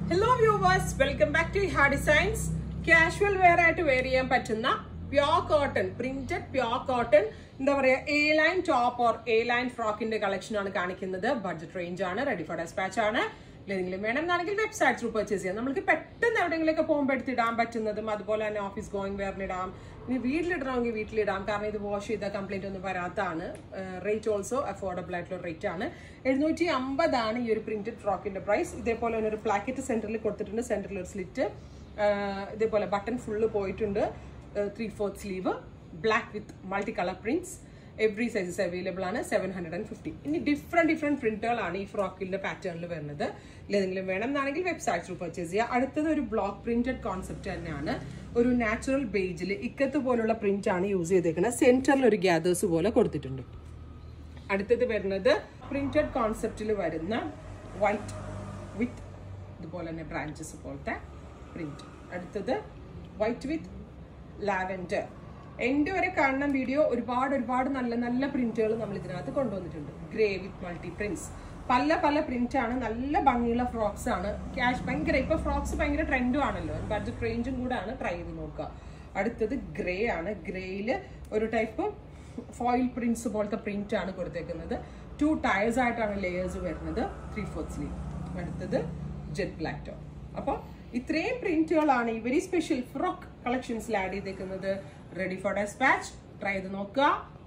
hello viewers welcome back to ha designs casual wear ആയിട്ട് wear ചെയ്യാൻ പറ്റുന്ന pure cotton printed pure cotton എന്താ പറയാ A line top or A line ഫ്രോക്കിന്റെ collection ആണ് കാണിക്കുന്നത് ബഡ്ജറ്റ് റേഞ്ച് ആണ് റെഡി ഫോർ ഡെസ്പാച്ച് ആണ് ഏതെങ്കിലും വേണം എന്നാണെങ്കിൽ വെബ്സൈറ്റ് ത്രൂ പർച്ചേസ് ചെയ്യാം നമുക്ക് പെട്ടെന്ന് എവിടെയെങ്കിലുമൊക്കെ പോകുമ്പോൾ എടുത്തിടാൻ പറ്റുന്നതും അതുപോലെ തന്നെ ഓഫീസ് ഗോയിങ് വെയറിനിടാം ഇനി വീട്ടിലിടണമെങ്കിൽ വീട്ടിലിടാം കാരണം ഇത് വാഷ് ചെയ്ത കംപ്ലൈന്റ് ഒന്നും വരാത്തതാണ് റേറ്റ് ഓൾസോ അഫോർഡബിൾ ആയിട്ടുള്ള റേറ്റ് ആണ് എഴുന്നൂറ്റി അമ്പതാണ് ഈ ഒരു പ്രിന്റഡ് ഫ്രോക്കിന്റെ പ്രൈസ് ഇതേപോലെ തന്നെ ഒരു പ്ലാക്കറ്റ് സെന്ററിൽ കൊടുത്തിട്ടുണ്ട് സെന്ററിൽ ഒരു സ്ലിറ്റ് ഇതേപോലെ ബട്ടൺ ഫുള്ള് പോയിട്ടുണ്ട് three fourth sleeve black with multi colour prints every sizes available ആണ് സെവൻ ഹൺഡ്രഡ് ആൻഡ് ഫിഫ്റ്റി ഇനി ഡിഫറെന്റ് ഡിഫറെന്റ് പ്രിന്റുകളാണ് ഈ ഫ്രോക്കിന്റെ പാറ്റേണിൽ വരുന്നത് ഏതെങ്കിലും വേണം എന്നാണെങ്കിൽ വെബ്സൈറ്റ് ത്രൂ പർച്ചേസ് ചെയ്യുക അടുത്തത് ഒരു ബ്ലോക്ക് പ്രിന്റഡ് കോൺസെപ്റ്റ് തന്നെയാണ് ഒരു നാച്ചുറൽ ബേജിൽ ഇക്കത്ത് പോലുള്ള പ്രിന്റ് ആണ് യൂസ് ചെയ്തേക്കുന്നത് സെന്ററിൽ ഒരു ഗ്യാദേഴ്സ് പോലെ കൊടുത്തിട്ടുണ്ട് അടുത്തത് വരുന്നത് പ്രിന്റഡ് കോൺസെപ്റ്റിൽ വരുന്ന വൈറ്റ് വിത്ത് ഇതുപോലെ തന്നെ ബ്രാഞ്ചസ് പോലത്തെ പ്രിന്റ് അടുത്തത് വൈറ്റ് വിത്ത് ലാവൻഡർ എൻ്റെ വരെ കാണുന്ന വീഡിയോ ഒരുപാട് ഒരുപാട് നല്ല നല്ല പ്രിന്റുകൾ നമ്മൾ ഇതിനകത്ത് കൊണ്ടുവന്നിട്ടുണ്ട് ഗ്രേ വിത്ത് മൾട്ടി പ്രിന്റ്സ് പല പല പ്രിന്റ് ആണ് നല്ല ഭംഗിയുള്ള ഫ്രോക്സ് ആണ് ക്യാഷ് ഭയങ്കര ഇപ്പൊ ഫ്രോക്സ് ഭയങ്കര ട്രെൻഡും ആണല്ലോ ബഡ്ജറ്റ് റേഞ്ചും കൂടെ ആണ് ട്രൈ ചെയ്ത് നോക്കുക അടുത്തത് ഗ്രേ ആണ് ഗ്രേയിൽ ഒരു ടൈപ്പ് ഫോയിൽ പ്രിന്റ്സ് പോലത്തെ പ്രിന്റ് ആണ് കൊടുത്തേക്കുന്നത് ടു ടയേഴ്സ് ആയിട്ടാണ് ലേയേഴ്സ് വരുന്നത് ത്രീ ഫോർത്ത് സ്ലീവ് അടുത്തത് ജെറ്റ് ബ്ലാക്ക് ടോപ്പ് അപ്പോൾ ഇത്രയും പ്രിന്റുകളാണ് ഈ വെരി സ്പെഷ്യൽ ഫ്രോക്ക് കളക്ഷൻസിൽ ആഡ് ചെയ്തേക്കുന്നത് റെഡി ഫോർ ഡെസ്പാച്ച് ട്രൈ ചെയ്ത് നോക്കുക